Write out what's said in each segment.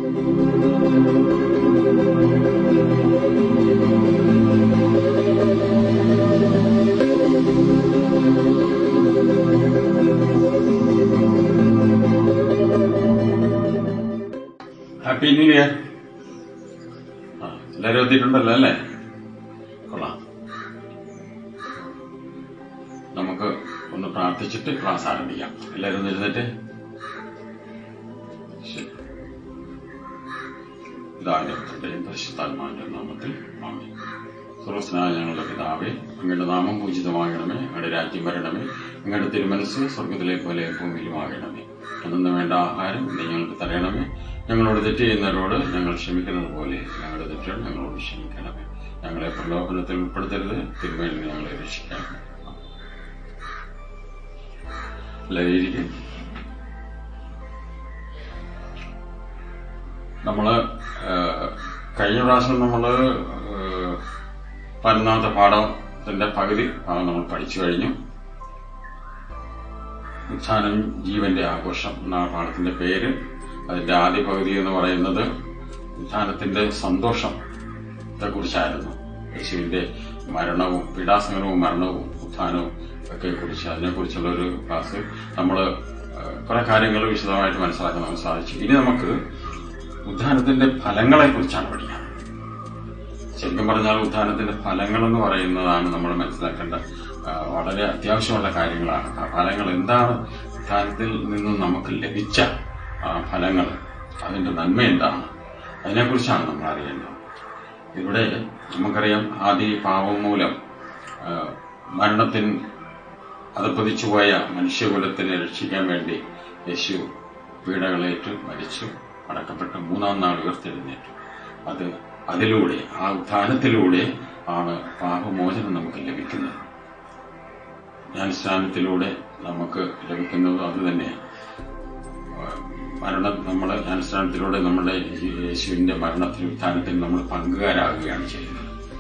Happy new year ആ എല്ലാവരും എത്തിയിട്ടുണ്ടല്ലോ അല്ലേ കൊള്ളാം നമുക്ക് ഒന്ന് പ്രാർത്ഥിച്ചിട്ട് ക്ലാസ് ആരംഭിക്കാം എല്ലാവരും ഒന്ന് എഴുന്നേറ്റ് ശരി പിതാവിന്റെ പുത്രന്റെയും പരിശുദ്ധാത്മാവിന്റെ നാമത്തിൽ ആമേൻ സർവസ്നായ ഞങ്ങളുടെ പിതാവേ അങ്ങയുടെ നാമം പൂജിതമാകണമേ അങ്ങയുടെ രാജ്യം വരണമേ അങ്ങയുടെ തിരുമനസ് സ്വർഗത്തിലെ പോലെ ഭൂമിയിലുമാകണമേ അന്നു വേണ്ട ആഹാരം ഇന്ന് ഞങ്ങൾക്ക് തരയണമേ ഞങ്ങളോട് തെറ്റ് ചെയ്യുന്നവരോട് ഞങ്ങൾ ക്ഷമിക്കുന്നത് പോലെ ഞങ്ങളുടെ തെറ്റുകൾ ഞങ്ങളോട് ക്ഷമിക്കണമേ ഞങ്ങളെ പ്രലോഭനത്തിൽ ഉൾപ്പെടുത്തരുത് തിരുമേനി ഞങ്ങളെ രക്ഷിക്കണമേ എല്ലാവരും ഇരിക്കും നമ്മള് ഏഹ്, കഴിഞ്ഞ പ്രാവശ്യം നമ്മള് ഏഹ്, പതിനൊന്നാമത്തെ പാഠത്തിന്റെ പകുതി ഭാഗം നമ്മൾ പഠിച്ചു കഴിഞ്ഞു ഉത്ഥാനം ജീവന്റെ ആഘോഷം എന്നാണ് പാഠത്തിന്റെ പേര് അതിന്റെ ആദ്യ പകുതി എന്ന് പറയുന്നത് ഉത്ഥാനത്തിന്റെ സന്തോഷത്തെ കുറിച്ചായിരുന്നു യേശുവിന്റെ മരണവും പീഡാസംഗനവും മരണവും ഉത്ഥാനവും ഒക്കെ കുറിച്ച് അതിനെക്കുറിച്ചുള്ള ഒരു ക്ലാസ് നമ്മൾ കുറെ കാര്യങ്ങൾ വിശദമായിട്ട് മനസ്സിലാക്കാൻ നമുക്ക് സാധിച്ചു ഇനി നമുക്ക് ഉദ്ധാനത്തിന്റെ ഫലങ്ങളെ കുറിച്ചാണ് പഠിക്കാൻ ശരിക്കും പറഞ്ഞാൽ ഉദ്ധാനത്തിന്റെ ഫലങ്ങൾ എന്ന് പറയുന്നതാണ് നമ്മൾ മനസ്സിലാക്കേണ്ട ആ, വളരെ അത്യാവശ്യമുള്ള കാര്യങ്ങളാണ് ആ ഫലങ്ങൾ എന്താണ് ഉദ്ധാനത്തിൽ നിന്നും നമുക്ക് ലഭിച്ച ആ, ഫലങ്ങൾ അതിന്റെ നന്മ എന്താണ് അതിനെക്കുറിച്ചാണ് നമ്മൾ അറിയേണ്ടത് ഇവിടെ നമുക്കറിയാം ആദ്യ പാപം മൂലം ആ, മരണത്തിന് അതപ്പതിച്ചുപോയ മനുഷ്യകുലത്തിനെ രക്ഷിക്കാൻ വേണ്ടി യേശു പീഡകളേറ്റ് മരിച്ചു അടക്കപ്പെട്ട് മൂന്നാം നാൾ ഉയർത്തെഴുന്നേറ്റു അത് അതിലൂടെ ആ ഉത്ഥാനത്തിലൂടെ ആണ് പാപമോചനം നമുക്ക് ലഭിക്കുന്നത് ജ്ഞാനസ്നാനത്തിലൂടെ നമുക്ക് ലഭിക്കുന്നത് അത് തന്നെയാണ് മരണം നമ്മൾ ജ്ഞാനസ്നാനത്തിലൂടെ നമ്മുടെ ഈ യേശുവിന്റെ മരണത്തിൽ ഉത്ഥാനത്തിൽ നമ്മൾ പങ്കുകാരാകുകയാണ് ചെയ്യുന്നത്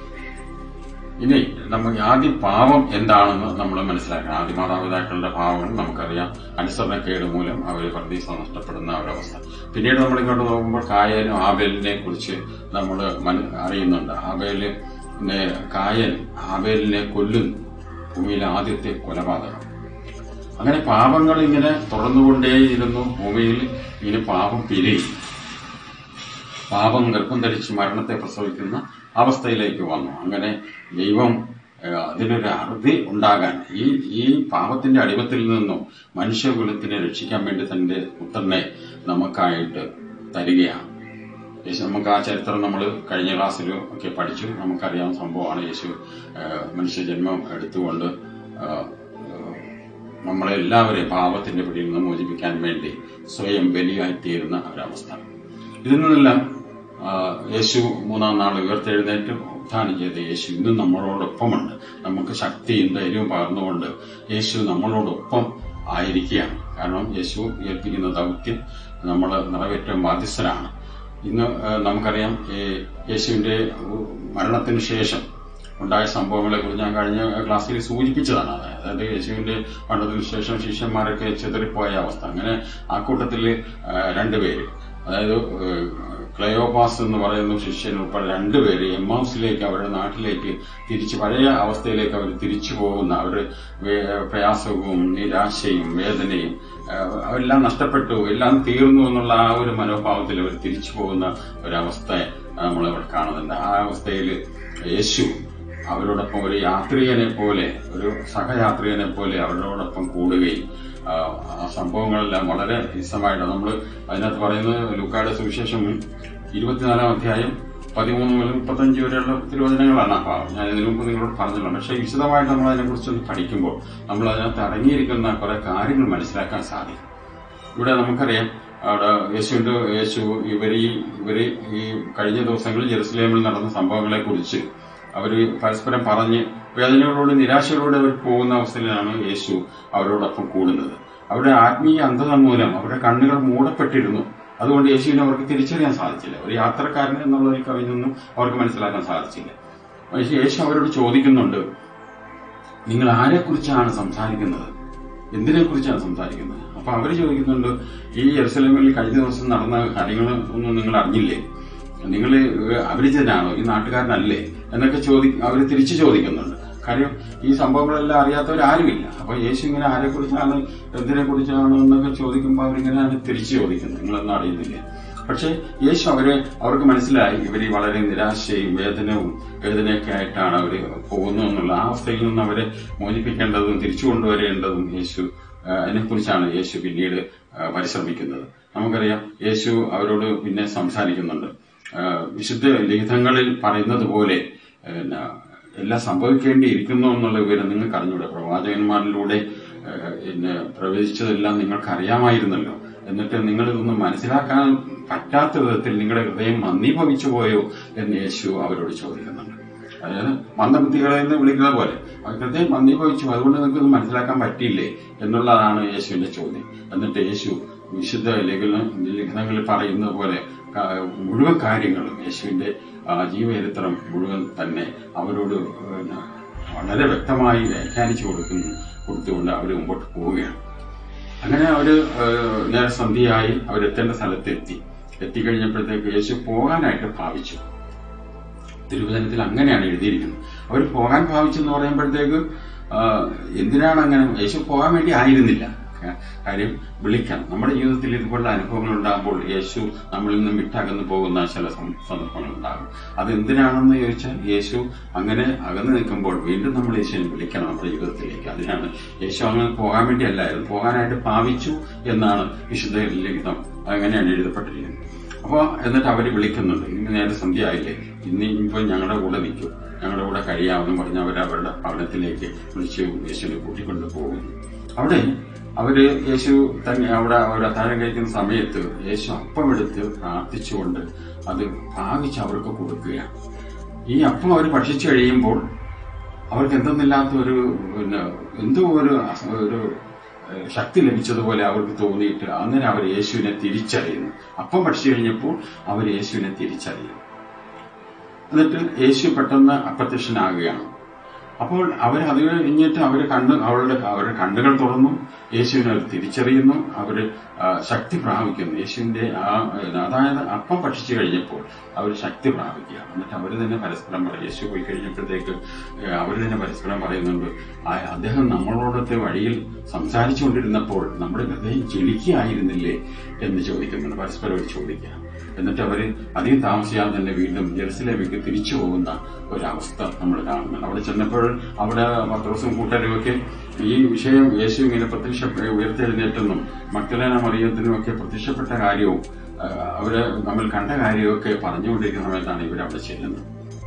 ഇനി നമുക്ക് ആദ്യ പാവം എന്താണെന്ന് നമ്മൾ മനസ്സിലാക്കണം ആദ്യ മാതാപിതാക്കളുടെ പാവങ്ങൾ നമുക്കറിയാം അനുസരണക്കേട് മൂലം അവർ പ്രതീക്ഷ നഷ്ടപ്പെടുന്ന ഒരവസ്ഥ പിന്നീട് നമ്മൾ ഇങ്ങോട്ട് നോക്കുമ്പോൾ കായലും ആബേലിനെ കുറിച്ച് നമ്മൾ അറിയുന്നുണ്ട് ആബേല് കായൽ ആബേലിനെ കൊല്ലുന്നു ഭൂമിയിലെ ആദ്യത്തെ കൊലപാതകം അങ്ങനെ പാപങ്ങൾ ഇങ്ങനെ തുടർന്നുകൊണ്ടേയിരുന്നു ഭൂമിയിൽ ഇങ്ങനെ പാപം പിരിയും പാപം ഗർഭം ധരിച്ച് മരണത്തെ പ്രസവിക്കുന്ന അവസ്ഥയിലേക്ക് വന്നു അങ്ങനെ ദൈവം ഏഹ്, അതിനൊരു അറുതി ഉണ്ടാകാൻ ഈ ഈ പാപത്തിന്റെ അടിമത്തിൽ നിന്നും മനുഷ്യകുലത്തിനെ രക്ഷിക്കാൻ വേണ്ടി തന്റെ പുത്രനെ നമുക്കായിട്ട് തരികയാണ് യേശു നമുക്ക് ആ ചരിത്രം നമ്മൾ കഴിഞ്ഞ ക്ലാസ്സിലും ഒക്കെ പഠിച്ചു നമുക്കറിയാവുന്ന സംഭവമാണ് യേശു ഏഹ്, മനുഷ്യജന്മം എടുത്തുകൊണ്ട് ഏഹ്, നമ്മളെ എല്ലാവരെയും പാപത്തിന്റെ പിടിയിൽ നിന്ന് മോചിപ്പിക്കാൻ വേണ്ടി സ്വയം ബലിയായിത്തീരുന്ന ഒരവസ്ഥ ഇതിൽ നിന്നെല്ലാം ആ, യേശു മൂന്നാം നാൾ ഉയർത്തെഴുന്നേറ്റ് ഉത്ഥാനം ചെയ്ത യേശു ഇന്നും നമ്മളോടൊപ്പമുണ്ട് നമുക്ക് ശക്തിയും ധൈര്യവും പകർന്നുകൊണ്ട് യേശു നമ്മളോടൊപ്പം ആയിരിക്കുകയാണ് കാരണം യേശു ഏൽപ്പിക്കുന്ന ദൗത്യം നമ്മൾ നിറവേറ്റാൻ ബാധ്യസ്ഥരാണ് ഇന്ന് ആ, നമുക്കറിയാം ഈ യേശുവിന്റെ ഉ- മരണത്തിന് ശേഷം ഉണ്ടായ സംഭവങ്ങളെ കുറിച്ച് ഞാൻ കഴിഞ്ഞ ക്ലാസ്സിൽ സൂചിപ്പിച്ചതാണ് അത്. അതായത് യേശുവിന്റെ മരണത്തിന് ശേഷം ശിഷ്യന്മാരൊക്കെ ചിതറിപ്പോയ അവസ്ഥ അങ്ങനെ ആ കൂട്ടത്തിൽ രണ്ടുപേര് അതായത് ഏഹ്, ക്ലയോപാസ് എന്ന് പറയുന്ന ശിഷ്യൻ ഉൾപ്പെടെ രണ്ടുപേര് എമ്മൗസിലേക്ക് അവരുടെ നാട്ടിലേക്ക് തിരിച്ച് പഴയ അവസ്ഥയിലേക്ക് അവർ തിരിച്ചു പോകുന്ന അവർ പ്രയാസവും നിരാശയും വേദനയും ഏഹ്, എല്ലാം നഷ്ടപ്പെട്ടു എല്ലാം തീർന്നു എന്നുള്ള ആ ഒരു മനോഭാവത്തിൽ അവർ തിരിച്ചു പോകുന്ന ഒരവസ്ഥ നമ്മൾ ഇവിടെ കാണുന്നുണ്ട് ആ അവസ്ഥയിൽ യേശു അവരോടൊപ്പം ഒരു യാത്രികനെ പോലെ ഒരു സഹയാത്രികനെ പോലെ അവരോടൊപ്പം കൂടുകയും ആ, ആ സംഭവങ്ങളെല്ലാം വളരെ വിശദമായിട്ട് നമ്മൾ അതിനകത്ത് പറയുന്നത് ലൂക്കായുടെ സുവിശേഷം ഇരുപത്തിനാലാം അധ്യായം പതിമൂന്ന് മുതൽ മുപ്പത്തഞ്ച് വരെയുള്ള തിരുവചനങ്ങളാണ് ആ ഭാഗം ഞാൻ ഇതിനു മുമ്പ് നിങ്ങളോട് പറഞ്ഞിട്ടുണ്ട് പക്ഷേ വിശദമായിട്ട് നമ്മൾ അതിനെക്കുറിച്ചൊന്ന് പഠിക്കുമ്പോൾ നമ്മൾ അതിനകത്ത് അടങ്ങിയിരിക്കുന്ന കുറെ കാര്യങ്ങൾ മനസ്സിലാക്കാൻ സാധിക്കും ഇവിടെ നമുക്കറിയാം അവിടെ യേശുവിന്റെ യേശു ഇവര് ഈ ഇവര് ഈ കഴിഞ്ഞ ദിവസങ്ങളിൽ ജെറുസലേമിൽ നടന്ന സംഭവങ്ങളെ കുറിച്ച് അവര് പരസ്പരം പറഞ്ഞ് വേദനകളോട് നിരാശയോടെ അവർ പോകുന്ന അവസ്ഥയിലാണ് യേശു അവരോടൊപ്പം കൂടുന്നത് അവരുടെ ആത്മീയ അന്ധത മൂലം അവരുടെ കണ്ണുകൾ മൂടപ്പെട്ടിരുന്നു അതുകൊണ്ട് യേശുവിനെ അവർക്ക് തിരിച്ചറിയാൻ സാധിച്ചില്ല ഒരു യാത്രക്കാരൻ എന്നുള്ളതിൽ കവിഞ്ഞൊന്നും അവർക്ക് മനസ്സിലാക്കാൻ സാധിച്ചില്ല പക്ഷേ യേശു അവരോട് ചോദിക്കുന്നുണ്ട് നിങ്ങൾ ആരെക്കുറിച്ചാണ് സംസാരിക്കുന്നത് എന്തിനെ കുറിച്ചാണ് സംസാരിക്കുന്നത് അപ്പൊ അവര് ചോദിക്കുന്നുണ്ട് ഈ യെറുസലേമിൽ കഴിഞ്ഞ ദിവസം നടന്ന കാര്യങ്ങൾ ഒന്നും നിങ്ങൾ അറിഞ്ഞില്ലേ നിങ്ങൾ അപരിചിതനാണോ ഈ നാട്ടുകാരനല്ലേ എന്നൊക്കെ ചോദി അവർ തിരിച്ചു ചോദിക്കുന്നുണ്ട് കാര്യം ഈ സംഭവങ്ങളെല്ലാം അറിയാത്തവരാരുമില്ല അപ്പൊ യേശു ഇങ്ങനെ ആരെ കുറിച്ചാണ് എന്തിനെ കുറിച്ചാണ് എന്നൊക്കെ ചോദിക്കുമ്പോൾ അവരിങ്ങനെയാണ് തിരിച്ചു ചോദിക്കുന്നത് നിങ്ങളൊന്നും അറിയുന്നില്ലേ പക്ഷെ യേശു അവര് അവർക്ക് മനസ്സിലായി ഇവര് വളരെ നിരാശയും വേദനവും വേദനയൊക്കെ ആയിട്ടാണ് അവര് പോകുന്നു എന്നുള്ള ആ അവസ്ഥയിൽ നിന്ന് അവരെ മോചിപ്പിക്കേണ്ടതും തിരിച്ചു കൊണ്ടുവരേണ്ടതും യേശു ആ, അതിനെക്കുറിച്ചാണ് യേശു പിന്നീട് ആ, പരിശ്രമിക്കുന്നത് നമുക്കറിയാം യേശു അവരോട് പിന്നെ സംസാരിക്കുന്നുണ്ട് ആ, വിശുദ്ധ ലിഖിതങ്ങളിൽ പറയുന്നത് പോലെ പിന്നെ എല്ലാം സംഭവിക്കേണ്ടിയിരിക്കുന്നു എന്നുള്ള വിവരം നിങ്ങൾക്ക് അറിഞ്ഞൂടെ പ്രവാചകന്മാരിലൂടെ ആ, പിന്നെ പ്രവേശിച്ചതെല്ലാം നിങ്ങൾക്ക് അറിയാമായിരുന്നല്ലോ എന്നിട്ട് നിങ്ങൾ ഇതൊന്നും മനസ്സിലാക്കാൻ പറ്റാത്ത വിധത്തിൽ നിങ്ങളുടെ ഹൃദയം മന്ദീഭവിച്ചു പോയോ എന്ന് യേശു അവരോട് ചോദിക്കുന്നുണ്ട് അതായത് മന്ദബുദ്ധികളെ എന്ന് വിളിക്കുന്ന പോലെ അവർ ഹൃദയം മന്ദീഭവിച്ചു അതുകൊണ്ട് നിങ്ങൾക്ക് ഇത് മനസ്സിലാക്കാൻ പറ്റിയില്ലേ എന്നുള്ളതാണ് യേശുവിന്റെ ചോദ്യം എന്നിട്ട് യേശു വിശുദ്ധ ലേഖന ലേഖനങ്ങളിൽ പറയുന്നത് പോലെ ക- മുഴുവൻ കാര്യങ്ങളും യേശുവിന്റെ ആ, ജീവചരിത്രം മുഴുവൻ തന്നെ അവരോട് പിന്നെ വളരെ വ്യക്തമായി വ്യാഖ്യാനിച്ചു കൊടുക്കുന്നു കൊടുത്തുകൊണ്ട് അവർ മുമ്പോട്ട് പോവുകയാണ് അങ്ങനെ അവര് ഏഹ്, നേരെ സന്ധ്യയായി അവരെത്തേണ്ട സ്ഥലത്തെത്തി എത്തിക്കഴിഞ്ഞപ്പോഴത്തേക്ക് യേശു പോകാനായിട്ട് ഭാവിച്ചു തിരുവചനത്തിൽ അങ്ങനെയാണ് എഴുതിയിരിക്കുന്നത് അവർ പോകാൻ ഭാവിച്ചെന്ന് പറയുമ്പോഴത്തേക്ക് ആ, എന്തിനാണ് അങ്ങനെ യേശു പോകാൻ വേണ്ടി ആയിരുന്നില്ല ക- കാര്യം വിളിക്കാൻ നമ്മുടെ ജീവിതത്തിൽ ഇതുപോലുള്ള അനുഭവങ്ങൾ ഉണ്ടാകുമ്പോൾ യേശു നമ്മളിൽ നിന്നും വിട്ടകന്നു പോകുന്ന ചില സം- സന്ദർഭങ്ങൾ ഉണ്ടാകും അത് എന്തിനാണെന്ന് ചോദിച്ചാൽ യേശു അങ്ങനെ അകന്നു നിൽക്കുമ്പോൾ വീണ്ടും നമ്മൾ യേശുവിനെ വിളിക്കണം നമ്മുടെ ജീവിതത്തിലേക്ക് അതിനാണ് യേശു അങ്ങനെ പോകാൻ വേണ്ടിയല്ലായിരുന്നു പോകാനായിട്ട് ഭാവിച്ചു എന്നാണ് വിശുദ്ധ ലിഖിതം അങ്ങനെയാണ് എഴുതപ്പെട്ടിരിക്കുന്നത് അപ്പൊ എന്നിട്ട് അവര് വിളിക്കുന്നുണ്ട് ഇന്ന് നേരെ സന്ധ്യ ആയില്ലേ ഇന്ന് ഇപ്പൊ ഞങ്ങളുടെ കൂടെ നിൽക്കും ഞങ്ങളുടെ കൂടെ കഴിയാമെന്ന് പറഞ്ഞ് അവർ അവരുടെ ഭവനത്തിലേക്ക് വിളിച്ച് യേശുവിനെ കൂട്ടിക്കൊണ്ട് പോകുന്നു അവിടെ അവര് യേശു തന്നെ അവിടെ അവർ അത്താഴം കഴിക്കുന്ന സമയത്ത് യേശു അപ്പം എടുത്ത് പ്രാർത്ഥിച്ചുകൊണ്ട് അത് ഭാവിച്ച് അവർക്ക് കൊടുക്കുകയാണ് ഈ അപ്പം അവർ ഭക്ഷിച്ചു കഴിയുമ്പോൾ അവർക്ക് എന്തെന്നില്ലാത്ത ഒരു പിന്നെ എന്തോ ഒരു അസ- ഒരു ഏഹ്, ശക്തി ലഭിച്ചതുപോലെ അവർക്ക് തോന്നിയിട്ട് അങ്ങനെ അവർ യേശുവിനെ തിരിച്ചറിയുന്നു അപ്പം പഠിച്ചു കഴിഞ്ഞപ്പോൾ അവർ യേശുവിനെ തിരിച്ചറിയുന്നു എന്നിട്ട് യേശു പെട്ടെന്ന് അപ്രത്യക്ഷനാകുകയാണ് അപ്പോൾ അവർ അത് കഴിഞ്ഞിട്ട് അവർ കണ്ണ് അവരുടെ അവരുടെ കണ്ണുകൾ തുറന്നു യേശുവിനെ അവർ തിരിച്ചറിയുന്നു അവർ ശക്തി പ്രാപിക്കുന്നു യേശുവിന്റെ ആ അതായത് അപ്പം ഭക്ഷിച്ചു കഴിഞ്ഞപ്പോൾ അവർ ശക്തി പ്രാപിക്കുക എന്നിട്ട് അവർ തന്നെ പരസ്പരം പറയും യേശു പോയി കഴിഞ്ഞപ്പോഴത്തേക്ക് അവർ തന്നെ പരസ്പരം പറയുന്നുണ്ട് "ആ, അദ്ദേഹം നമ്മളോടത്തെ വഴിയിൽ സംസാരിച്ചുകൊണ്ടിരുന്നപ്പോൾ നമ്മുടെ ഹൃദയം ജ്വലിക്കുകയായിരുന്നില്ലേ എന്ന് ചോദിക്കുന്നുണ്ട് പരസ്പരം അവർ ചോദിക്കുക എന്നിട്ട് അവര് അധികം താമസിയാതെ തന്നെ വീണ്ടും ജെറുസലേമിലേക്ക് തിരിച്ചു പോകുന്ന ഒരവസ്ഥ നമ്മൾ കാണുന്നുണ്ട് അവിടെ ചെന്നപ്പോൾ അവിടെ പത്രോസും കൂട്ടരും ഒക്കെ ഈ വിഷയം യേശു ഇങ്ങനെ പ്രത്യക്ഷ ഉയർത്തെഴുന്നേറ്റെന്നും മക്തലേന മറിയത്തിനും ഒക്കെ പ്രത്യക്ഷപ്പെട്ട കാര്യവും ആ, അവര് നമ്മൾ കണ്ട കാര്യമൊക്കെ പറഞ്ഞുകൊണ്ടിരിക്കുന്ന സമയത്താണ് ഇവരവിടെ ചെല്ലുന്നത്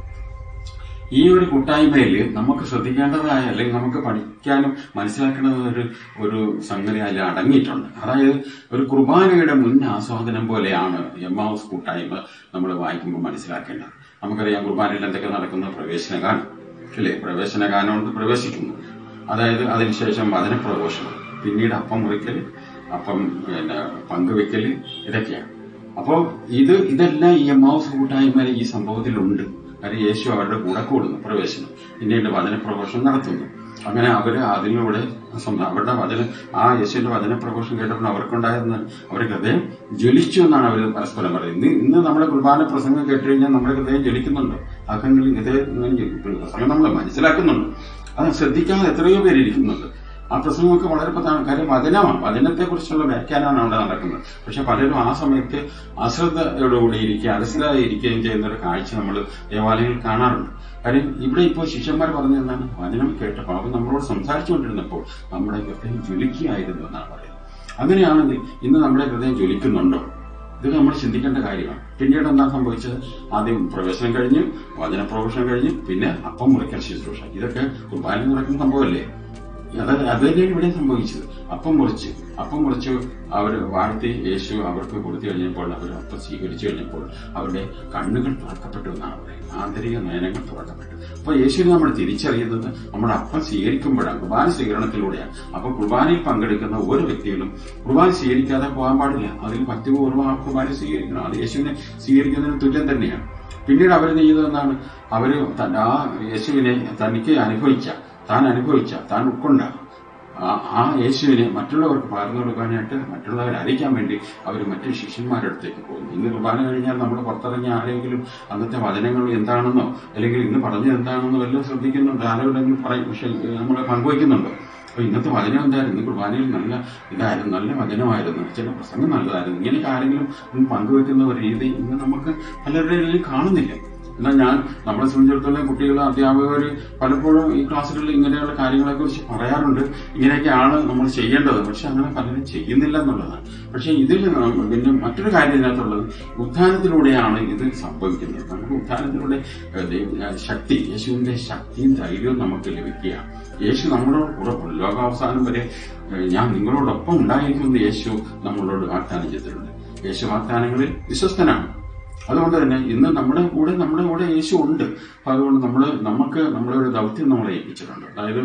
ഈ ഒരു കൂട്ടായ്മയിൽ നമുക്ക് ശ്രദ്ധിക്കേണ്ടതായ അല്ലെങ്കിൽ നമുക്ക് പഠിക്കാനും മനസ്സിലാക്കേണ്ടത് ഒരു ഒരു സംഗതി അതിൽ അടങ്ങിയിട്ടുണ്ട് അതായത് ഒരു കുർബാനയുടെ മുൻ ആസ്വാദനം പോലെയാണ് എം ഹൗസ് കൂട്ടായ്മ നമ്മൾ വായിക്കുമ്പോൾ മനസ്സിലാക്കേണ്ടത് നമുക്കറിയാം കുർബാനയിൽ എന്തൊക്കെ നടക്കുന്ന പ്രവേശനഗാനം അല്ലേ പ്രവേശനഗാനം കൊണ്ട് പ്രവേശിക്കുന്നു അതായത് അതിനുശേഷം വചനപ്രഘോഷണം പിന്നീട് അപ്പം മുറിക്കൽ അപ്പം പിന്നെ പങ്കുവെക്കൽ ഇതൊക്കെയാണ് അപ്പോൾ ഇത് ഇതെല്ലാം ഈ എം ഹൗസ് കൂട്ടായ്മ ഈ സംഭവത്തിലുണ്ട് കാര്യം യേശു അവരുടെ കൂടെ കൂടുന്നു പ്രവേശനം പിന്നീട് വചനപ്രഘോഷണം നടത്തുന്നു അങ്ങനെ അവര് അതിലൂടെ സ്വന്തം അവരുടെ വചന ആ യേശുവിന്റെ വചനപ്രഘോഷം കേട്ടപ്പോൾ അവർക്കുണ്ടായിരുന്ന അവരുടെ ഹൃദയം ജ്വലിച്ചു എന്നാണ് അവർ പരസ്പരം പറയുന്നത് ഇന്ന് ഇന്ന് നമ്മുടെ കുർബാന പ്രസംഗം കേട്ട് കഴിഞ്ഞാൽ നമ്മുടെ ഹൃദയം ജ്വലിക്കുന്നുണ്ട് അകങ്ങളിൽ ഹൃദയം പ്രസംഗം നമ്മൾ മനസ്സിലാക്കുന്നുണ്ട് അത് ശ്രദ്ധിക്കാതെ എത്രയോ പേര് ഇരിക്കുന്നുണ്ട് ആ പ്രസംഗമൊക്കെ വളരെ പ്രധാന കാര്യം വചനമാണ് വചനത്തെ കുറിച്ചുള്ള വ്യാഖ്യാനമാണ് അവിടെ നടക്കുന്നത് പക്ഷെ പലരും ആ സമയത്ത് അശ്രദ്ധയോടുകൂടി ഇരിക്കുക അലസരായി ഇരിക്കുകയും ചെയ്യുന്ന ഒരു കാഴ്ച നമ്മൾ ദേവാലയങ്ങളിൽ കാണാറുണ്ട് കാര്യം ഇവിടെ ഇപ്പോൾ ശിഷ്യന്മാർ പറഞ്ഞ എന്താണ് വചനം കേട്ടപ്പോൾ അവർ നമ്മളോട് സംസാരിച്ചുകൊണ്ടിരുന്നപ്പോൾ നമ്മുടെ ഹൃദയം ജ്വലിക്കുകയായിരുന്നു എന്നാണ് പറയുന്നത് അങ്ങനെയാണെങ്കിൽ ഇന്ന് നമ്മുടെ ഹൃദയം ജ്വലിക്കുന്നുണ്ടോ ഇത് നമ്മൾ ചിന്തിക്കേണ്ട കാര്യമാണ് പിന്നീട് എന്താ സംഭവിച്ചത് ആദ്യം പ്രവേശനം കഴിഞ്ഞു വചനപ്രവേശനം കഴിഞ്ഞു പിന്നെ അപ്പം മുറിക്കൽ ശുശ്രൂഷ ഇതൊക്കെ കുർബാന നടക്കുന്ന സംഭവമല്ലേ അത് അത് തന്നെയാണ് ഇവിടെ സംഭവിച്ചത് അപ്പം മുറിച്ച് അപ്പം മുറിച്ച് അവർ വാഴ്ത്തി യേശു അവർക്ക് കൊടുത്തു കഴിഞ്ഞപ്പോൾ അവർ അപ്പം സ്വീകരിച്ചു കഴിഞ്ഞപ്പോൾ അവരുടെ കണ്ണുകൾ തുറക്കപ്പെട്ടു എന്നാണ് പറയുന്നത് ആന്തരിക നയനങ്ങൾ തുറക്കപ്പെട്ടു അപ്പൊ യേശുവിനെ നമ്മൾ തിരിച്ചറിയുന്നത് നമ്മുടെ അപ്പം സ്വീകരിക്കുമ്പോഴാണ് കുർബാന സ്വീകരണത്തിലൂടെയാണ് അപ്പൊ കുർബാനയിൽ പങ്കെടുക്കുന്ന ഓരോ വ്യക്തികളും കുർബാന സ്വീകരിക്കാതെ പോകാൻ പാടില്ല അതിൽ ഭക്തിപൂർവ്വം ആ കുർബാന സ്വീകരിക്കണം അത് യേശുവിനെ സ്വീകരിക്കുന്നതിന് തുല്യം തന്നെയാണ് പിന്നീട് അവർ ചെയ്തത് എന്താണ് അവര് തന്റെ ആ യേശുവിനെ തനിക്ക് അനുഭവിച്ച താൻ അനുഭവിച്ച താൻ ഉൾക്കൊണ്ട ആ- ആ യേശുവിനെ മറ്റുള്ളവർക്ക് പകർന്നു കൊടുക്കാനായിട്ട് മറ്റുള്ളവരെ അറിയിക്കാൻ വേണ്ടി അവർ മറ്റു ശിഷ്യന്മാരുടെ അടുത്തേക്ക് പോകുന്നു ഇന്ന് കുർബാന കഴിഞ്ഞാൽ നമ്മൾ പുറത്തിറങ്ങി ആരെങ്കിലും അന്നത്തെ വചനങ്ങൾ എന്താണെന്നോ അല്ലെങ്കിൽ ഇന്ന് പറഞ്ഞത് എന്താണെന്നോ വല്ലതും ശ്രദ്ധിക്കുന്നുണ്ടോ ആരോടെങ്കിലും പറയും പക്ഷെ നമ്മൾ പങ്കുവയ്ക്കുന്നുണ്ടോ അപ്പൊ ഇന്നത്തെ വചനം എന്തായിരുന്നു ഇന്ന് കുർബാനയിൽ നല്ല ഇതായിരുന്നു നല്ല വചനമായിരുന്നു ചില പ്രസംഗം നല്ലതായിരുന്നു ഇങ്ങനെയൊക്കെ ആരെങ്കിലും ഒന്ന് പങ്കുവെക്കുന്ന ഒരു രീതി ഇന്ന് നമുക്ക് പലരുടെയും കാണുന്നില്ല എന്നാൽ ഞാൻ നമ്മളെ സംബന്ധിച്ചിടത്തോളം കുട്ടികൾ അധ്യാപകർ പലപ്പോഴും ഈ ക്ലാസ്സുകളിൽ ഇങ്ങനെയുള്ള കാര്യങ്ങളെ കുറിച്ച് പറയാറുണ്ട് ഇങ്ങനെയൊക്കെയാണ് നമ്മൾ ചെയ്യേണ്ടത് പക്ഷെ അങ്ങനെ പലരും ചെയ്യുന്നില്ല എന്നുള്ളതാണ് പക്ഷെ ഇതിൽ നാം- പിന്നെ മറ്റൊരു കാര്യം ഇതിനകത്തുള്ളത് ഉത്ഥാനത്തിലൂടെയാണ് ഇത് സംഭവിക്കുന്നത് നമുക്ക് ഉത്ഥാനത്തിലൂടെ ഏഹ്, ദൈവ- ഏഹ്, ശക്തി യേശുവിന്റെ ശക്തിയും ധൈര്യവും നമുക്ക് ലഭിക്കുകയാണ് യേശു നമ്മളോട് കൂടെ ഉണ്ട്. ലോകാവസാനം വരെ ഏഹ്, ഞാൻ നിങ്ങളോടൊപ്പം ഉണ്ടായിരിക്കുമെന്ന് യേശു നമ്മളോട് വാഗ്ദാനം ചെയ്തിട്ടുണ്ട് യേശു വാഗ്ദാനങ്ങളിൽ വിശ്വസ്തനാണ് അതുകൊണ്ട് തന്നെ ഇന്ന് നമ്മുടെ കൂടെ നമ്മുടെ കൂടെ യേശു ഉണ്ട് അപ്പൊ അതുകൊണ്ട് നമ്മൾ നമുക്ക് നമ്മളെ ഒരു ദൗത്യം നമ്മളെ ഏൽപ്പിച്ചിട്ടുണ്ട് അതായത്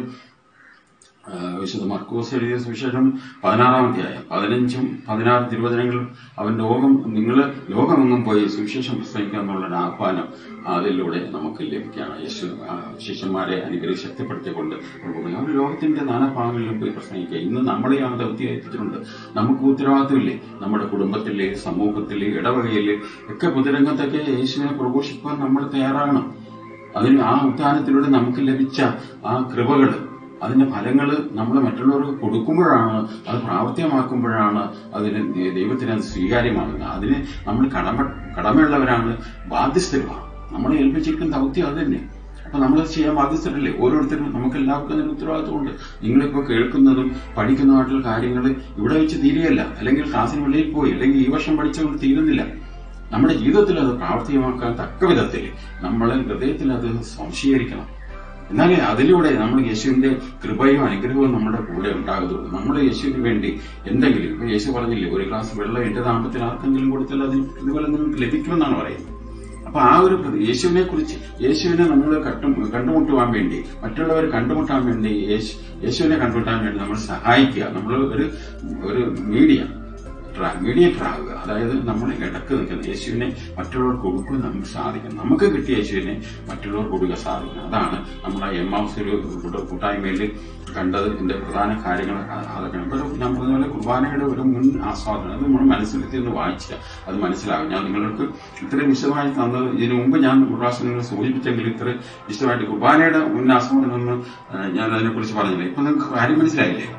ആ, വിശുദ്ധ മർക്കോസ് എഴുതിയ സുവിശേഷം പതിനാറാം അധ്യായം പതിനഞ്ചും പതിനാറ് തിരുവചനങ്ങളും അവൻ ലോകം നിങ്ങൾ ലോകമെങ്ങും പോയി സുവിശേഷം പ്രസംഗിക്കുക എന്നുള്ള ഒരു ആഹ്വാനം അതിലൂടെ നമുക്ക് ലഭിക്കുകയാണ് യേശു ആ, ശിഷ്യന്മാരെ അനുഗ്രഹിച്ച് ശക്തിപ്പെടുത്തിക്കൊണ്ട് കൊണ്ടുപോയി അവർ ലോകത്തിന്റെ നാനാഭാഗങ്ങളിലും പോയി പ്രസംഗിക്കുക ഇന്ന് നമ്മളെ ആ ദൗത്യം ഏൽപ്പിച്ചിട്ടുണ്ട് നമുക്ക് ഉത്തരവാദിത്തമില്ലേ നമ്മുടെ കുടുംബത്തിലെ സമൂഹത്തിലെ ഇടവകയിലെ ഒക്കെ പൊതുരംഗത്തൊക്കെ യേശുവിനെ പ്രഘോഷിക്കാൻ നമ്മൾ തയ്യാറാകണം അതിന് ആ ഉത്ഥാനത്തിലൂടെ നമുക്ക് ലഭിച്ച ആ കൃപകൾ അതിന്റെ ഫലങ്ങൾ നമ്മൾ മറ്റുള്ളവർക്ക് കൊടുക്കുമ്പോഴാണ് അത് പ്രാവർത്തികമാക്കുമ്പോഴാണ് അതിന് ദൈ- ദൈവത്തിന് അത് സ്വീകാര്യമാകുന്നത് അതിന് നമ്മൾ കടമ കടമയുള്ളവരാണ് ബാധ്യസ്ഥരുമാണ് നമ്മളെ ഏൽപ്പിച്ചിരിക്കുന്ന ദൗത്യം അത് തന്നെ അപ്പൊ നമ്മൾ ചെയ്യാൻ ബാധ്യസ്ഥരല്ലേ ഓരോരുത്തരും നമുക്ക് എല്ലാവർക്കും അതിന് ഉത്തരവാദിത്വമുണ്ട് നിങ്ങളിപ്പോ കേൾക്കുന്നതും പഠിക്കുന്നതുമായിട്ടുള്ള കാര്യങ്ങൾ ഇവിടെ വെച്ച് തീരുകയല്ല അല്ലെങ്കിൽ ക്ലാസ്സിന് വെളിയിൽ പോയി അല്ലെങ്കിൽ ഈ വർഷം പഠിച്ചുകൊണ്ട് തീരുന്നില്ല നമ്മുടെ ജീവിതത്തിൽ അത് പ്രാവർത്തികമാക്കാൻ തക്ക വിധത്തിൽ നമ്മളെ ഹൃദയത്തിൽ അത് സംശീകരിക്കണം എന്നാലേ അതിലൂടെ നമ്മൾ യേശുവിന്റെ കൃപയും അനുഗ്രഹവും നമ്മുടെ കൂടെ ഉണ്ടാകത്തുള്ളൂ നമ്മൾ യേശുവിന് വേണ്ടി എന്തെങ്കിലും ഇപ്പൊ യേശു പറഞ്ഞില്ലേ ഒരു ഗ്ലാസ് വെള്ളം എന്റെ ദാമ്പത്തിൽ ആർക്കെങ്കിലും കൊടുത്താൽ അതിന് ഇതുപോലെ നിങ്ങൾക്ക് ലഭിക്കുമെന്നാണ് പറയുന്നത് അപ്പൊ ആ ഒരു പ്രതി- യേശുവിനെ കുറിച്ച് യേശുവിനെ നമ്മൾ കട്ടു കണ്ടുമുട്ടുവാൻ വേണ്ടി മറ്റുള്ളവർ കണ്ടുമുട്ടാൻ വേണ്ടി യേശു യേശുവിനെ കണ്ടുമുട്ടാൻ വേണ്ടി നമ്മൾ സഹായിക്കുക നമ്മൾ ഒരു ഒരു മീഡിയ മീഡിയേറ്റർ ആകുക അതായത് നമ്മളെ ഇടക്ക് നിൽക്കുന്ന യേശുവിനെ മറ്റുള്ളവർക്ക് കൊടുക്കാൻ നമുക്ക് സാധിക്കും നമുക്ക് കിട്ടിയ യേശുവിനെ മറ്റുള്ളവർക്ക് കൊടുക്കാൻ സാധിക്കും അതാണ് നമ്മളെ എം ഹൗസ് ഒരു കൂട്ട- കൂട്ടായ്മയിൽ കണ്ടത് ഇതിന്റെ പ്രധാന കാര്യങ്ങൾ അ- അതൊക്കെയാണ് ഇപ്പോൾ ഞാൻ പറഞ്ഞ പോലെ കുർബാനയുടെ ഒരു മുൻ ആസ്വാദനം അത് നമ്മൾ മനസ്സിലെത്തി ഒന്ന് വായിച്ചാൽ അത് മനസ്സിലാകും ഞാൻ നിങ്ങൾക്ക് ഇത്രയും വിശദമായി തന്നത് ഇതിനു മുമ്പ് ഞാൻ ഒരു പ്രാവശ്യം നിങ്ങൾ സൂചിപ്പിച്ചെങ്കിൽ ഇത്ര വിശദമായിട്ട് കുർബാനയുടെ മുൻ ആസ്വാദനം ഒന്ന് ഏഹ്, ഞാൻ അതിനെക്കുറിച്ച് പറഞ്ഞില്ല ഇപ്പൊ നിങ്ങൾക്ക് കാര്യം മനസ്സിലായില്ലേ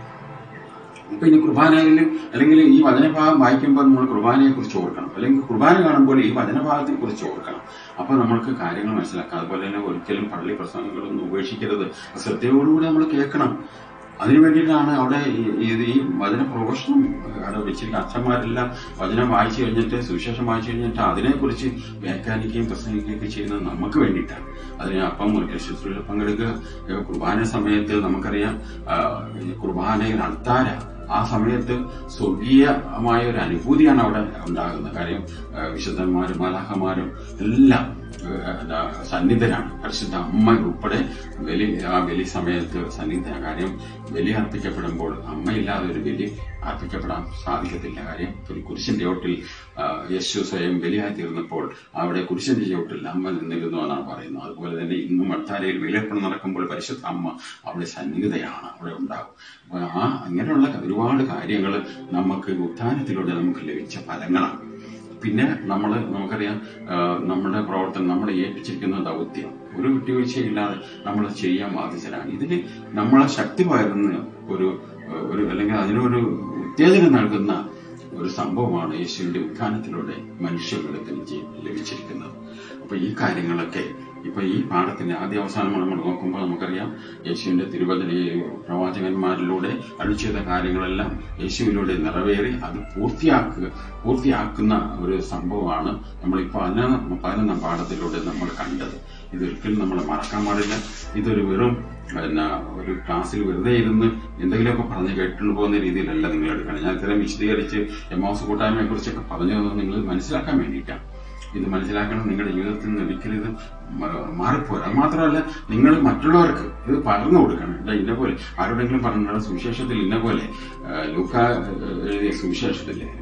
ഇപ്പൊ ഇനി കുർബാനയിൽ അല്ലെങ്കിൽ ഈ വചനഭാഗം വായിക്കുമ്പോൾ നമ്മൾ കുർബാനയെ കുറിച്ച് ഓർക്കണം അല്ലെങ്കിൽ കുർബാന കാണുമ്പോൾ ഈ വചനഭാഗത്തെ കുറിച്ച് ഓർക്കണം അപ്പൊ നമ്മൾക്ക് കാര്യങ്ങൾ മനസ്സിലാക്കാം അതുപോലെ തന്നെ ഒരിക്കലും പള്ളി പ്രസംഗങ്ങളൊന്നും ഉപേക്ഷിക്കരുത് ശ്രദ്ധയോടുകൂടി നമ്മൾ കേൾക്കണം അതിനു വേണ്ടിയിട്ടാണ് അവിടെ ഈ- ഈ- ഈ വചന പ്രഘോഷണം അവിടെ വെച്ചിരിക്കുന്ന അച്ഛന്മാരെല്ലാം വചനം വായിച്ചു കഴിഞ്ഞിട്ട് സുവിശേഷം വായിച്ചു കഴിഞ്ഞിട്ട് അതിനെക്കുറിച്ച് വ്യാഖ്യാനിക്കുകയും പ്രസംഗിക്കുകയും ഒക്കെ ചെയ്യുന്നത് നമുക്ക് വേണ്ടിയിട്ടാണ് അതിന് അപ്പം ഒരു ശുശ്രൂഷ പങ്കെടുക്കുക ഏഹ് കുർബാന സമയത്ത് നമുക്കറിയാം ആ, ഈ കുർബാനയിൽ അൾത്താര ആ സമയത്ത് സ്വർഗീയമായ ഒരു അനുഭൂതിയാണ് അവിടെ ഉണ്ടാകുന്നത് കാര്യം ആ, വിശുദ്ധന്മാരും മലാഹമാരും എല്ലാം ആ, എന്താ, സന്നിധരാണ് പരിശുദ്ധ അമ്മ ഉൾപ്പെടെ ബലി ആ ബലി സമയത്ത് സന്നിധന കാര്യം ബലി അർപ്പിക്കപ്പെടുമ്പോൾ അമ്മയില്ലാതെ ഒരു ബലി അർപ്പിക്കപ്പെടാൻ സാധിക്കത്തില്ല കാര്യം ഒരു കുരിശിന്റെ ചോട്ടിൽ ആ, യേശു സ്വയം ബലിയായി തീർന്നപ്പോൾ അവിടെ കുരിശിന്റെ ചോട്ടിൽ അമ്മ നിന്നിരുന്നു എന്നാണ് പറയുന്നത് അതുപോലെ തന്നെ ഇന്നും അൾത്താരയിൽ ബലിയർപ്പണം നടക്കുമ്പോൾ പരിശുദ്ധ അമ്മ അവിടെ സന്നിഹിതയാണ് അവിടെ ഉണ്ടാകും അപ്പൊ ആ അങ്ങനെയുള്ള ഒരുപാട് കാര്യങ്ങൾ നമുക്ക് ഉത്ഥാനത്തിലൂടെ നമുക്ക് ലഭിച്ച ഫലങ്ങളാണ് പിന്നെ നമ്മൾ നമുക്കറിയാം ആ, നമ്മുടെ പ്രവർത്തനം നമ്മളെ ഏൽപ്പിച്ചിരിക്കുന്ന ദൗത്യം ഒരു വിട്ടുവീഴ്ചയില്ലാതെ നമ്മൾ ചെയ്യാൻ ബാധ്യതരാണ് ഇതിന് നമ്മളെ ശക്തി പകരുന്ന ഒരു ഒരു അല്ലെങ്കിൽ അതിനൊരു ഉത്തേജനം നൽകുന്ന ഒരു സംഭവമാണ് യേശുവിന്റെ ഉത്ഥാനത്തിലൂടെ മനുഷ്യകുലത്തിന് ജീ- ലഭിച്ചിരിക്കുന്നത് അപ്പൊ ഈ കാര്യങ്ങളൊക്കെ ഇപ്പൊ ഈ പാഠത്തിന്റെ ആദ്യ അവസാനം നമ്മൾ നോക്കുമ്പോൾ നമുക്കറിയാം യേശുവിന്റെ തിരുവചന ഈ പ്രവാചകന്മാരിലൂടെ അരുളി ചെയ്ത കാര്യങ്ങളെല്ലാം യേശുവിലൂടെ നിറവേറി അത് പൂർത്തിയാക്കുക പൂർത്തിയാക്കുന്ന ഒരു സംഭവമാണ് നമ്മൾ ഈ പതിനൊന്നാം പതിനൊന്നാം പാഠത്തിലൂടെ നമ്മൾ കണ്ടത് ഇതൊരിക്കലും നമ്മൾ മറക്കാൻ പാടില്ല ഇതൊരു വെറും പിന്നെ ഒരു ക്ലാസ്സിൽ വെറുതെ ഇരുന്ന് എന്തെങ്കിലുമൊക്കെ പറഞ്ഞ് കേട്ടുകൊണ്ട് പോകുന്ന രീതിയിലല്ല നിങ്ങൾ എടുക്കണം ഞാൻ ഇത്രയും വിശദീകരിച്ച് എം ഹൗസ് കൂട്ടായ്മയെ കുറിച്ചൊക്കെ പറഞ്ഞു തന്നത് നിങ്ങൾ മനസ്സിലാക്കാൻ വേണ്ടിയിട്ടാണ് ഇത് മനസ്സിലാക്കണം നിങ്ങളുടെ ജീവിതത്തിൽ നിന്ന് ഒരിക്കലും ഇത് മ- മാറിപ്പോരാ അത് മാത്രമല്ല നിങ്ങൾ മറ്റുള്ളവർക്ക് ഇത് പകർന്നു കൊടുക്കണം ഇല്ല ഇന്ന പോലെ ആരോടെങ്കിലും പറഞ്ഞിട്ടുള്ള സുവിശേഷത്തിൽ ഇന്ന പോലെ ആ, ലൂക്ക ആ, എഴുതിയ സുവിശേഷത്തില്ലേ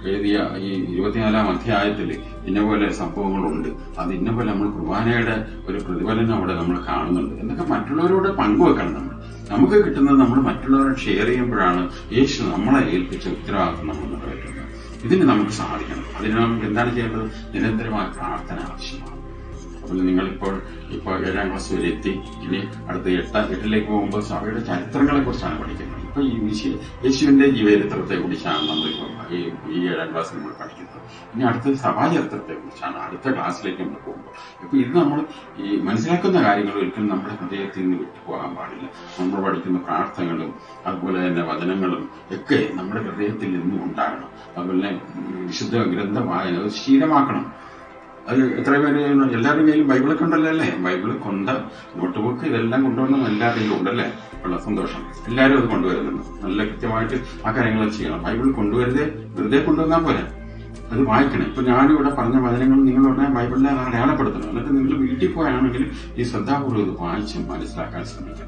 എഴുതിയ ഈ ഇരുപത്തിനാലാം അധ്യായത്തിൽ ഇന്ന പോലെ സംഭവങ്ങളുണ്ട് അത് ഇന്ന പോലെ നമ്മൾ കുർബാനയുടെ ഒരു പ്രതിഫലനം അവിടെ നമ്മൾ കാണുന്നുണ്ട് എന്നൊക്കെ മറ്റുള്ളവരോട് പങ്കുവെക്കണം നമ്മൾ നമുക്ക് കിട്ടുന്നത് നമ്മൾ മറ്റുള്ളവരോട് ഷെയർ ചെയ്യുമ്പോഴാണ് യേശു നമ്മളെ ഏൽപ്പിച്ച ഉത്തരവാദിത്വം നമ്മൾ നിറവേറ്റുന്നത് ഇതിന് നമുക്ക് സാധിക്കണം അതിന് നമുക്ക് എന്താണ് ചെയ്യേണ്ടത് നിരന്തരമായ പ്രാർത്ഥന ആവശ്യമാണ് അപ്പോൾ നിങ്ങളിപ്പോൾ ഇപ്പോൾ ഏഴാം ക്ലാസ് വരെ എത്തി ഇനി അടുത്ത എട്ട എട്ടിലേക്ക് പോകുമ്പോൾ സഭയുടെ ചരിത്രങ്ങളെ കുറിച്ചാണ് പഠിക്കുന്നത് ഇപ്പൊ ഈ വിശ- യേശുവിന്റെ ജീവചരിത്രത്തെ കുറിച്ചാണ് നമ്മളിപ്പോൾ ഈ ഈ ഏഴാം ക്ലാസ് നമ്മൾ പഠിക്കുന്നത് ഇനി അടുത്ത സഭാചരിത്രത്തെ കുറിച്ചാണ് അടുത്ത ക്ലാസ്സിലേക്ക് നമ്മൾ പോകുമ്പോൾ ഇപ്പൊ ഇത് നമ്മൾ ഈ മനസ്സിലാക്കുന്ന കാര്യങ്ങൾ ഒരിക്കലും നമ്മുടെ ഹൃദയത്തിൽ നിന്ന് വിട്ടുപോകാൻ പാടില്ല നമ്മൾ പഠിക്കുന്ന പ്രാർത്ഥനകളും അതുപോലെ തന്നെ വചനങ്ങളും ഒക്കെ നമ്മുടെ ഹൃദയത്തിൽ നിന്നും ഉണ്ടാകണം അതുപോലെ ഉം, വിശുദ്ധ ഗ്രന്ഥ വായന അത് ശീലമാക്കണം അത് എത്ര പേര് എല്ലാവരുടെ കയ്യിലും ബൈബിളൊക്കെ ഉണ്ടല്ലോ അല്ലേ ബൈബിൾ കൊണ്ട് നോട്ട് ബുക്ക് ഇതെല്ലാം കൊണ്ടുവരണം എല്ലാവരുടെ കയ്യിലും ഉണ്ടല്ലേ ഉള്ള സന്തോഷം എല്ലാവരും അത് കൊണ്ടുവരുന്നുണ്ട് നല്ല കൃത്യമായിട്ട് ആ കാര്യങ്ങൾ ചെയ്യണം ബൈബിൾ കൊണ്ടുവരുതേ വെറുതെ കൊണ്ടുവന്നാൽ പോരാ അത് വായിക്കണം ഇപ്പൊ ഞാനിവിടെ പറഞ്ഞ വചനങ്ങൾ നിങ്ങൾ ഉടനെ ബൈബിളിനെ അത് അടയാളപ്പെടുത്തണം എന്നിട്ട് നിങ്ങൾ വീട്ടിൽ പോയാണെങ്കിൽ ഈ ശ്രദ്ധാപൂർവ്വം ഇത് വായിച്ച് മനസ്സിലാക്കാൻ ശ്രമിക്കണം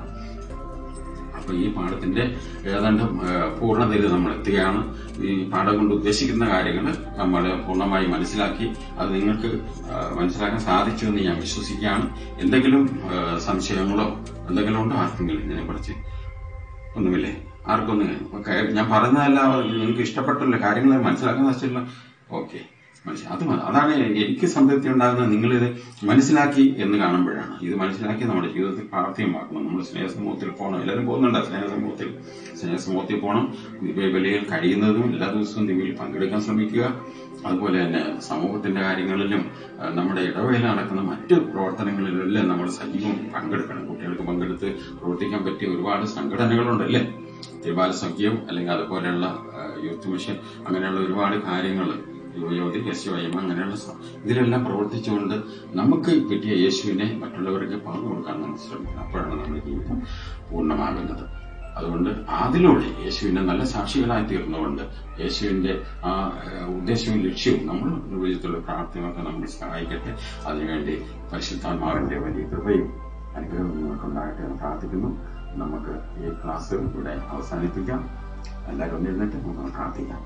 അപ്പൊ ഈ പാഠത്തിന്റെ ഏതാണ്ട് ഏഹ്, പൂർണ്ണതയിൽ നമ്മൾ എത്തുകയാണ് ഈ പാഠം കൊണ്ട് ഉദ്ദേശിക്കുന്ന കാര്യങ്ങൾ നമ്മൾ പൂർണ്ണമായി മനസ്സിലാക്കി അത് നിങ്ങൾക്ക് ഏഹ്, മനസ്സിലാക്കാൻ സാധിച്ചു എന്ന് ഞാൻ വിശ്വസിക്കുകയാണ് എന്തെങ്കിലും ഏഹ്, സംശയങ്ങളോ എന്തെങ്കിലും ഉണ്ടോ ആർക്കെങ്കിലും ഇതിനെക്കുറിച്ച് ഒന്നുമില്ലേ ആർക്കൊന്നും ഒക്കെ ഞാൻ പറഞ്ഞതല്ല നിങ്ങൾക്ക് ഇഷ്ടപ്പെട്ടല്ലോ കാര്യങ്ങൾ മനസ്സിലാക്കാൻ വെച്ചില്ല ഓക്കെ മനസ്സിലായി അത് മതി. അതാണ് എനിക്ക് സംതൃപ്തി ഉണ്ടാകുന്നത് നിങ്ങളിത് മനസ്സിലാക്കി എന്ന് കാണുമ്പോഴാണ് ഇത് മനസ്സിലാക്കി നമ്മുടെ ജീവിതത്തിൽ പ്രാർത്ഥ്യമാക്കണം നമ്മൾ സ്നേഹസമൂഹത്തിൽ പോകണം എല്ലാവരും പോകുന്നുണ്ട് സ്നേഹസമൂഹത്തിൽ സ്നേഹസമൂഹത്തിൽ പോകണം ദിവ്യബലിയിൽ കഴിയുന്നതും എല്ലാ ദിവസവും ദിവ്യയിൽ പങ്കെടുക്കാൻ ശ്രമിക്കുക അതുപോലെ തന്നെ സമൂഹത്തിന്റെ കാര്യങ്ങളിലും ആ, നമ്മുടെ ഇടവേള നടക്കുന്ന മറ്റ് പ്രവർത്തനങ്ങളിലെല്ലാം നമ്മൾ സജീവം പങ്കെടുക്കണം കുട്ടികൾക്ക് പങ്കെടുത്ത് പ്രവർത്തിക്കാൻ പറ്റിയ ഒരുപാട് സംഘടനകളുണ്ടല്ലേ തിരുവാല സഖ്യം അല്ലെങ്കിൽ അതുപോലെയുള്ള ആ, യൂത്ത് മിഷൻ അങ്ങനെയുള്ള ഒരുപാട് കാര്യങ്ങൾ യുവതി എസ് വൈ എം അങ്ങനെയുള്ള സ- ഇതിലെല്ലാം പ്രവർത്തിച്ചുകൊണ്ട് നമുക്ക് കിട്ടിയ യേശുവിനെ മറ്റുള്ളവർക്ക് പകർന്നു കൊടുക്കാൻ നമ്മൾ ശ്രമിക്കണം അപ്പോഴാണ് നമ്മുടെ ജീവിതം പൂർണ്ണമാകുന്നത് അതുകൊണ്ട് അതിലൂടെ യേശുവിന്റെ നല്ല സാക്ഷികളായി തീർന്നുകൊണ്ട് യേശുവിന്റെ ആ ഏഹ്, ഉദ്ദേശവും ലക്ഷ്യവും നമ്മൾ നിർവചിച്ചുള്ള പ്രാർത്ഥനയൊക്കെ നമ്മൾ സഹായിക്കട്ടെ അതിനുവേണ്ടി പരിശുദ്ധാത്മാവിന്റെ വലിയ കൃപയും അനുഗ്രഹവും നിങ്ങൾക്കുണ്ടാകട്ടെ എന്ന് പ്രാർത്ഥിക്കുന്നു നമുക്ക് ഈ ക്ലാസ് ഇവിടെ അവസാനിപ്പിക്കാം എല്ലാവരും ഒന്നിരുന്നിട്ട് നമുക്ക് പ്രാർത്ഥിക്കാം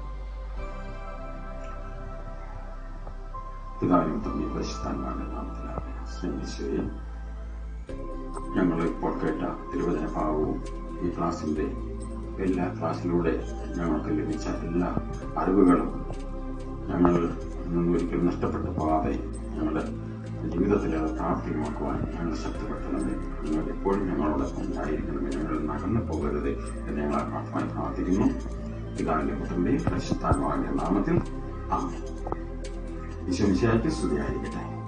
പിതാവിനും തന്നെ പരിശുദ്ധാത്മാവിന്റെ നാമത്തിലാണ് സ്നേഹിക്കുകയും ഞങ്ങൾ ഇപ്പോൾ കേട്ട തിരുവചന ഭാവവും ഈ ക്ലാസിന്റെ എല്ലാ ക്ലാസ്സിലൂടെ ഞങ്ങൾക്ക് ലഭിച്ച എല്ലാ അറിവുകളും ഞങ്ങൾ നിന്ന് ഒരിക്കലും നഷ്ടപ്പെട്ടു പോകാതെ ഞങ്ങളുടെ ജീവിതത്തിൽ അത് പ്രാപ്തികമാക്കുവാൻ ഞങ്ങൾ ശക്തിപ്പെടുത്തണമേ നിങ്ങൾ എപ്പോഴും ഞങ്ങളോടൊപ്പം ഉണ്ടായിരിക്കണമേ ഞങ്ങൾ നകന്നു പോകരുത് എന്ന് ഞങ്ങൾ ആത്മാർത്ഥമായി പ്രാർത്ഥിക്കുന്നു പിതാവിന്റെ പുത്രന്റെ പരിശുദ്ധാത്മാവിന്റെ നാമത്തിൽ ആമേൻ ഈശോ മിശിഹായ്ക്ക് സ്തുതിയായിരിക്കട്ടെ